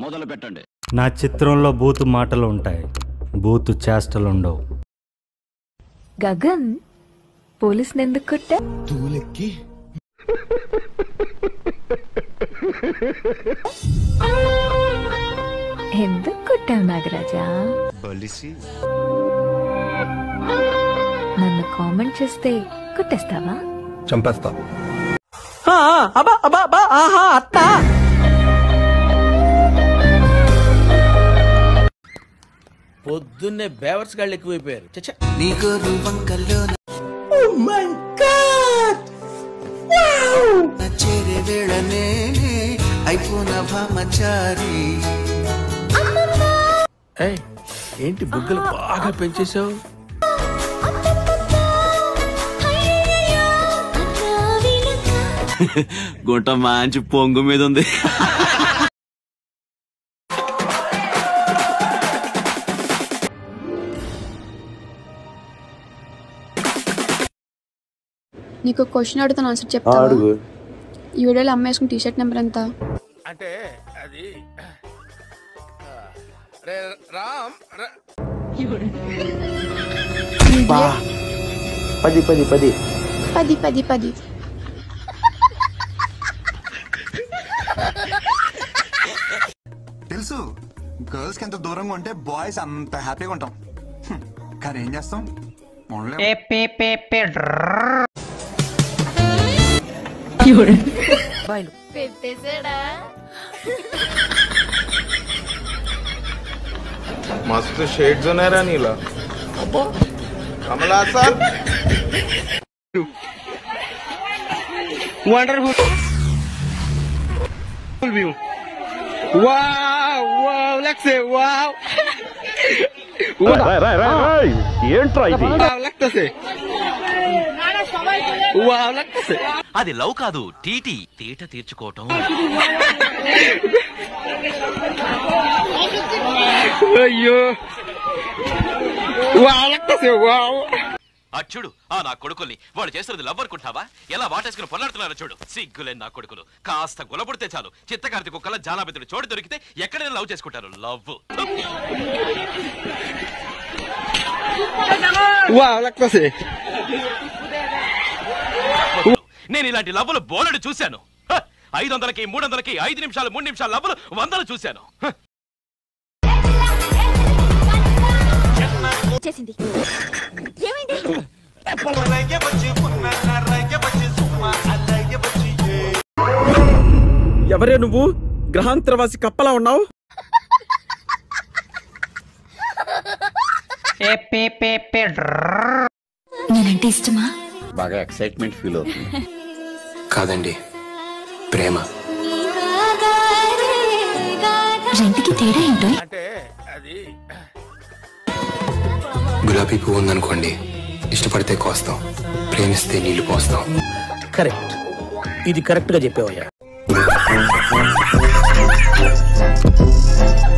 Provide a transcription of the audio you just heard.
మొదలు పెట్టండి నా చిత్రంలో బూతు మాటలు ఉంటాయి బూతు చేష్టలు ఉండవు గగన్ పోలీసుని ఎందుకు కొట్టా ఎందుకు కొట్టావు నాగరాజా నన్ను కామెంట్ చేస్తే కొట్టేస్తావా చంపేస్తా పొద్దున్నే బేవర్స్ గాళ్ళు ఎక్కువైపోయారు చచ్చా చేరే వేళనే అయిపోన భామచారి ఏయ్, ఏంటి బుగ్గలు బాగా పెంచేశావు గుంట మంచి పొంగు మీద ఉంది నీకు క్వశ్చన్ అడుగుతాను ఆన్సర్ చెప్తావా ఈ వీడియోలో అమ్మేసుకున్న టీ షర్ట్ నెంబర్ ఎంత అంటే అది రే రామ్ రా- పది పది పది పది పది పది తెలుసు గర్ల్స్ కి ఎంత దూరంగా ఉంటే బాయ్స్ అంత హ్యాపీగా ఉంటాం హ్మ్. కానీ ఏం చేస్తాం ఉండలేం. मस्त शेड्स नाही रा नीला कमला असा ఏంట్రా ఇది అది లవ్ కాదు టీటీ తీట తీర్చుకోవటం అచ్చుడు ఆ నా కొడుకుల్ని వాడు చేస్తున్నది లవ్ అనుకుంటావా ఎలా వాటేసుకుని పొల్లాడుతున్నారో చూడు సిగ్గులేని నా కొడుకులు కాస్త గులపడితే చాలు చిత్తకార్తి కుక్కల జాలాబెత్తుడు చోటు దొరికితే ఎక్కడైనా లవ్ చేసుకుంటారు లవ్ నేను ఇలాంటి లవ్వులు బోలెడు చూశాను హ! ఐదు వందలకి మూడు వందలకి ఐదు నిమిషాలు మూడు నిమిషాలు లవ్వులు వందలు చూశాను హ! చేసింది ఎవరే నువ్వు గ్రహాంతరవాసి కప్పలా ఉన్నావు నేనంటే ఇష్టమా బాగా ఎక్సైట్మెంట్ ఫీల్ అవుతుంది కాదండి ప్రేమ రెంట్కి తేడా ఏంటో అంటే అది గులాబీ పువ్వు ఉందనుకోండి ఇష్టపడితే కోస్తాం ప్రేమిస్తే నీళ్లు పోస్తాం కరెక్ట్ ఇది కరెక్ట్ గా చెప్పావయ్యా